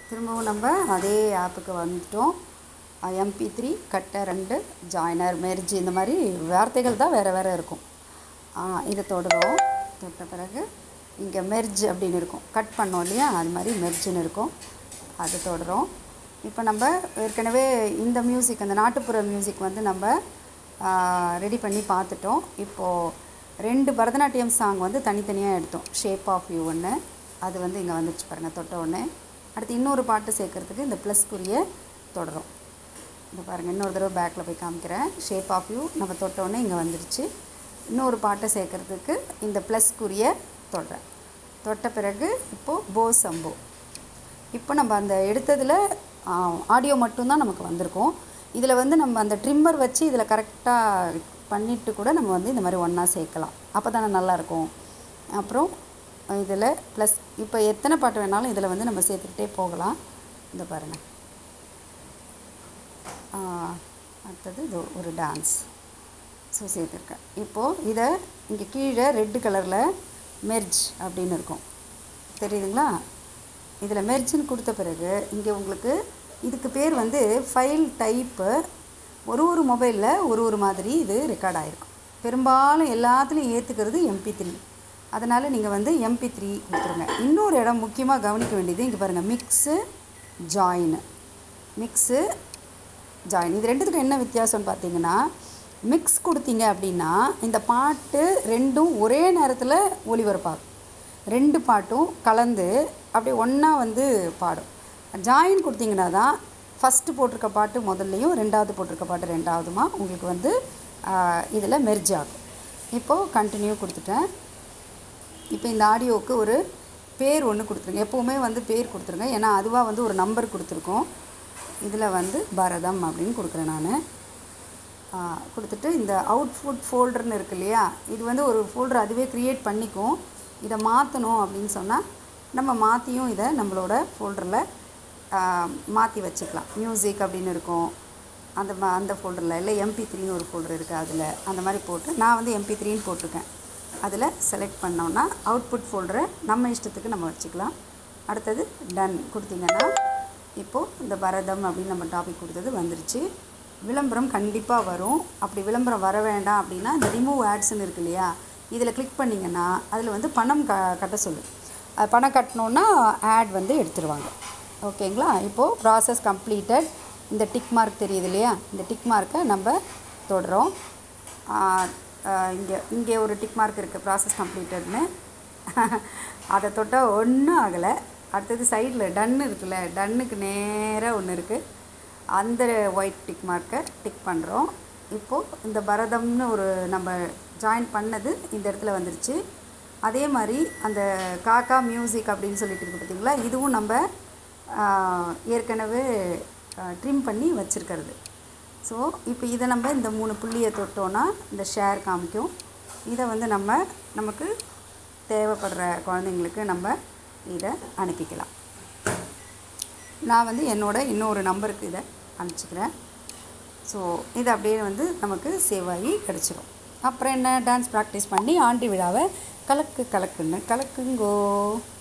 திரும்பவும் நம்ம அதே ஆப்புக்கு வந்துட்டோம் எம்பி த்ரீ கட்டை ரெண்டு ஜாயினர் மெர்ஜ் இந்த மாதிரி வார்த்தைகள் தான் வேறு வேறு இருக்கும் ஆ, இதை தொடுறோம் தொட்ட பிறகு இங்கே மெர்ஜ் அப்படின்னு இருக்கும் கட் பண்ணோம் இல்லையா அது மாதிரி மெர்ஜ்னு இருக்கும் அது தொடுறோம் இப்போ நம்ம ஏற்கனவே இந்த மியூசிக் அந்த நாட்டுப்புற மியூசிக் வந்து நம்ம ரெடி பண்ணி பார்த்துட்டோம் இப்போது ரெண்டு பரதநாட்டியம் சாங் வந்து தனித்தனியாக எடுத்தோம் ஷேப் ஆஃப் யூ ஒன்று அது வந்து இங்கே வந்துருச்சு பாருங்கள் தொட்ட உடனே அடுத்து இன்னொரு பாட்டு சேர்க்கறதுக்கு இந்த ப்ளஸ்க்குரிய தொடரும் இந்த பாருங்கள் இன்னொரு தடவை பேக்கில் போய் காமிக்கிறேன் ஷேப் ஆஃப் யூ நம்ம தொட்ட உடனே இங்கே வந்துருச்சு இன்னொரு பாட்டை சேர்க்கறதுக்கு இந்த ப்ளஸ்க்குரிய தொடரேன் தொட்ட பிறகு இப்போது போ சம்போ இப்போ நம்ம அந்த எடுத்ததில் ஆடியோ மட்டும்தான் நமக்கு வந்திருக்கும் இதில் வந்து நம்ம அந்த ட்ரிம்மர் வச்சு இதில் கரெக்டாக பண்ணிட்டு கூட நம்ம வந்து இந்த மாதிரி ஒன்றா சேர்க்கலாம் அப்போ தானே நல்லாயிருக்கும் அப்புறம் இதில் ப்ளஸ் இப்போ எத்தனை பாட்டு வேணாலும் இதில் வந்து நம்ம சேர்த்துக்கிட்டே போகலாம் இந்த பாருங்கள் ஆ, அடுத்தது இது ஒரு டான்ஸ் ஸோ சேர்த்துருக்கேன் இப்போது இதை இங்கே கீழே ரெட்டு கலரில் மெர்ஜ் அப்படின்னு இருக்கும் தெரியுதுங்களா இதில் மெர்ஜ்னு கொடுத்த பிறகு இங்கே உங்களுக்கு இதுக்கு பேர் வந்து ஃபைல் டைப்பு ஒரு ஒரு மொபைலில் ஒரு ஒரு மாதிரி இது ரெக்கார்ட் ஆகிருக்கும் பெரும்பாலும் எல்லாத்துலேயும் ஏற்றுக்கிறது எம்பி த்ரீ அதனால் நீங்கள் வந்து எம்பி த்ரீ கொடுத்துருங்க இன்னொரு இடம் முக்கியமாக கவனிக்க வேண்டியது இங்கே பாருங்கள் மிக்ஸு ஜாயின் மிக்ஸு ஜாயின் இது ரெண்டுத்துக்கும் என்ன வித்தியாசம்னு பார்த்தீங்கன்னா மிக்ஸ் கொடுத்தீங்க அப்படின்னா இந்த பாட்டு ரெண்டும் ஒரே நேரத்தில் ஒளிபரப்பாகும் ரெண்டு பாட்டும் கலந்து அப்படியே ஒன்றா வந்து பாடும் ஜாயின் கொடுத்தீங்கன்னா தான் ஃபஸ்ட்டு போட்டிருக்க பாட்டு முதல்லையும் ரெண்டாவது போட்டிருக்க பாட்டு ரெண்டாவதுமா உங்களுக்கு வந்து இதில் மெர்ஜ் ஆகும் இப்போது கண்டினியூ கொடுத்துட்டேன் இப்போ இந்த ஆடியோவுக்கு ஒரு பேர் ஒன்று கொடுத்துருங்க எப்போவுமே வந்து பேர் கொடுத்துருங்க ஏன்னா அதுவாக வந்து ஒரு நம்பர் கொடுத்துருக்கோம் இதில் வந்து பரதம் அப்படின்னு கொடுக்குறேன் நான் கொடுத்துட்டு இந்த அவுட்புட் ஃபோல்டர்னு இருக்கு இல்லையா இது வந்து ஒரு ஃபோல்டர் அதுவே க்ரியேட் பண்ணிக்கும் இதை மாற்றணும் அப்படின்னு சொன்னால் நம்ம மாற்றியும் இதை நம்மளோட ஃபோல்டரில் மாற்றி வச்சுக்கலாம் மியூசிக் அப்படின்னு இருக்கும் அந்த மா அந்த ஃபோல்டரில் இல்லை எம்பி த்ரீன்னு ஒரு ஃபோல்டர் இருக்குது அதில் அந்த மாதிரி போட்டு நான் வந்து எம்பி த்ரீன்னு போட்டிருக்கேன் அதில் செலக்ட் பண்ணோன்னா அவுட்புட் ஃபோல்டரை நம்ம இஷ்டத்துக்கு நம்ம வச்சுக்கலாம் அடுத்தது டன் கொடுத்தீங்கன்னா இப்போது இந்த பரதம் அப்படின்னு நம்ம டாபிக் கொடுத்தது வந்துருச்சு விளம்பரம் கண்டிப்பாக வரும் அப்படி விளம்பரம் வர வேண்டாம் அப்படின்னா இந்த ரிமூவ் ஆட்ஸ்னு இருக்கு இல்லையா இதில் கிளிக் பண்ணிங்கன்னா அதில் வந்து பணம் க கட்ட சொல்லு அது பணம் கட்டினோன்னா ஆட் வந்து எடுத்துருவாங்க ஓகேங்களா இப்போது ப்ராசஸ் கம்ப்ளீட்டட் இந்த டிக் மார்க் தெரியுது இல்லையா இந்த டிக் மார்க்கை நம்ம தொடுறோம் இங்கே இங்கே ஒரு டிக் மார்க் இருக்குது ப்ராசஸ் கம்ப்ளீட்டட்னு அதை தொட்டால் ஒன்றும் ஆகலை அடுத்தது சைடில் டன்னு இருக்குல்ல டன்னுக்கு நேராக ஒன்று இருக்குது அந்த ஒயிட் டிக் மார்க்கை டிக் பண்ணுறோம் இப்போது இந்த பரதம்னு ஒரு நம்ம ஜாயின் பண்ணது இந்த இடத்துல வந்துருச்சு அதே மாதிரி அந்த காக்கா மியூசிக் அப்படின்னு சொல்லிட்டு இருக்கு பார்த்தீங்களா இதுவும் நம்ம ஆஹ், ஏற்கனவே ட்ரிம் பண்ணி வச்சுருக்கிறது ஸோ இப்போ இதை நம்ம இந்த மூணு புள்ளியை தொட்டோன்னா இந்த ஷேர் காமிக்கும் இதை வந்து நம்ம நமக்கு தேவைப்படுற குழந்தைங்களுக்கு நம்ம இதை அனுப்பிக்கலாம் நான் வந்து என்னோட இன்னொரு நம்பருக்கு இதை அனுப்பிச்சிக்கிறேன் ஸோ இது அப்படியே வந்து நமக்கு சேவ் ஆகி கிடச்சிரும் அப்புறம் என்ன டான்ஸ் ப்ராக்டிஸ் பண்ணி ஆண்டி விழாவை கலக்கு கலக்குன்னு கலக்குங்கோ